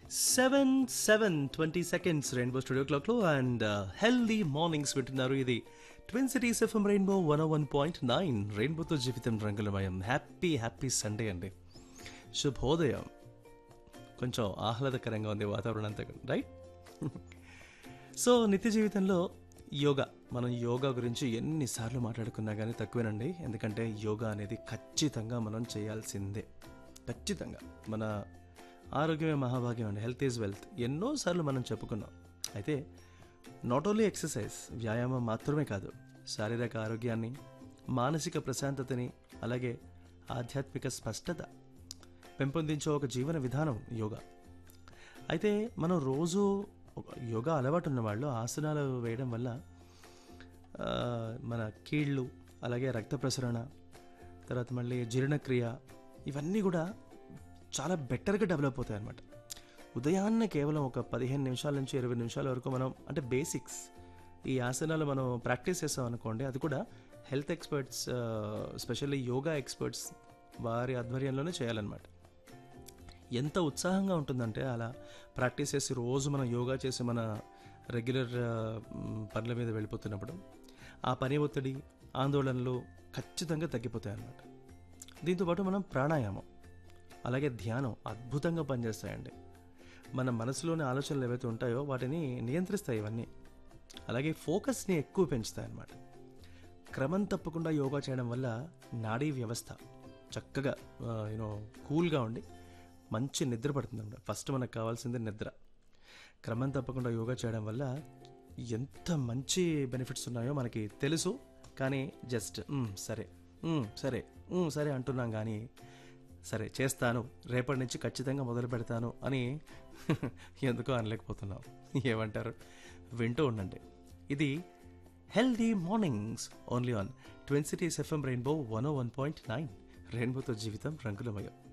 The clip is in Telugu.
seven seven twenty seconds rainbow studio క్లాక్లో అండ్ హెల్దీ మార్నింగ్స్ వింటున్నారు ఇది twin cities FM rainbow one one point nine రెయిన్బోతో జీవితం రంగులమయం హ్యాపీ హ్యాపీ సండే అండి శుభోదయం కొంచెం ఆహ్లాదకరంగా ఉంది వాతావరణం అంతా రైట్ సో నిత్య జీవితంలో యోగా మనం యోగా గురించి ఎన్నిసార్లు మాట్లాడుకున్నా కానీ తక్కువేనండి ఎందుకంటే యోగా అనేది ఖచ్చితంగా మనం చేయాల్సిందే ఖచ్చితంగా మన ఆరోగ్యమే మహాభాగ్యం అండి హెల్త్ ఈజ్ వెల్త్ ఎన్నోసార్లు మనం చెప్పుకున్నాం అయితే నాట్ ఓన్లీ ఎక్సర్సైజ్ వ్యాయామం మాత్రమే కాదు శారీరక ఆరోగ్యాన్ని మానసిక ప్రశాంతతని అలాగే ఆధ్యాత్మిక స్పష్టత పెంపొందించే ఒక జీవన విధానం యోగా అయితే మనం రోజు ఒక యోగా అలవాటు ఉన్న వాళ్ళు ఆసనాలు వేయడం వల్ల ఆ, మన కీళ్ళు అలాగే రక్త ప్రసరణ తర్వాత మళ్ళీ జీర్ణక్రియ ఇవన్నీ కూడా చాలా బెటర్గా డెవలప్ అవుతాయి అన్నమాట ఉదయాన్నే కేవలం ఒక పదిహేను నిమిషాల నుంచి ఇరవై నిమిషాల వరకు మనం అంటే బేసిక్స్ ఈ ఆసనాలు మనం ప్రాక్టీస్ చేస్తాం అనుకోండి అది కూడా health experts specially yoga experts వారి ఆధ్వర్యంలోనే చేయాలన్నమాట ఎంత ఉత్సాహంగా ఉంటుందంటే అలా ప్రాక్టీస్ చేసి రోజు మనం యోగా చేసి మన రెగ్యులర్ పనుల మీద వెళ్ళిపోతున్నప్పుడు ఆ పని ఒత్తిడి ఆందోళనలు ఖచ్చితంగా తగ్గిపోతాయి అన్నమాట దీంతోపాటు మనం ప్రాణాయామం అలాగే ధ్యానం అద్భుతంగా పనిచేస్తాయండి మన మనసులోని ఆలోచనలు ఏవైతే ఉంటాయో వాటిని నియంత్రిస్తాయి ఇవన్నీ అలాగే ఫోకస్ని ఎక్కువ పెంచుతాయి అన్నమాట క్రమం తప్పకుండా యోగా చేయడం వల్ల నాడీ వ్యవస్థ చక్కగా యూనో కూల్గా ఉండి మంచి నిద్ర పడుతుంది అనమాట ఫస్ట్ మనకు కావాల్సింది నిద్ర క్రమం తప్పకుండా యోగా చేయడం వల్ల ఎంత మంచి బెనిఫిట్స్ ఉన్నాయో మనకి తెలుసు కానీ జస్ట్ "మ్, సరే మ్, సరే మ్, సరే అంటున్నాం కానీ సరే చేస్తాను రేపటి నుంచి ఖచ్చితంగా మొదలు పెడతాను అని ఎందుకో అనలేకపోతున్నాం ఏమంటారు వింటూ ఉండండి ఇది healthy mornings only on twin cities FM rainbow one O one point nine రెయిన్బోతో జీవితం రంగులమయం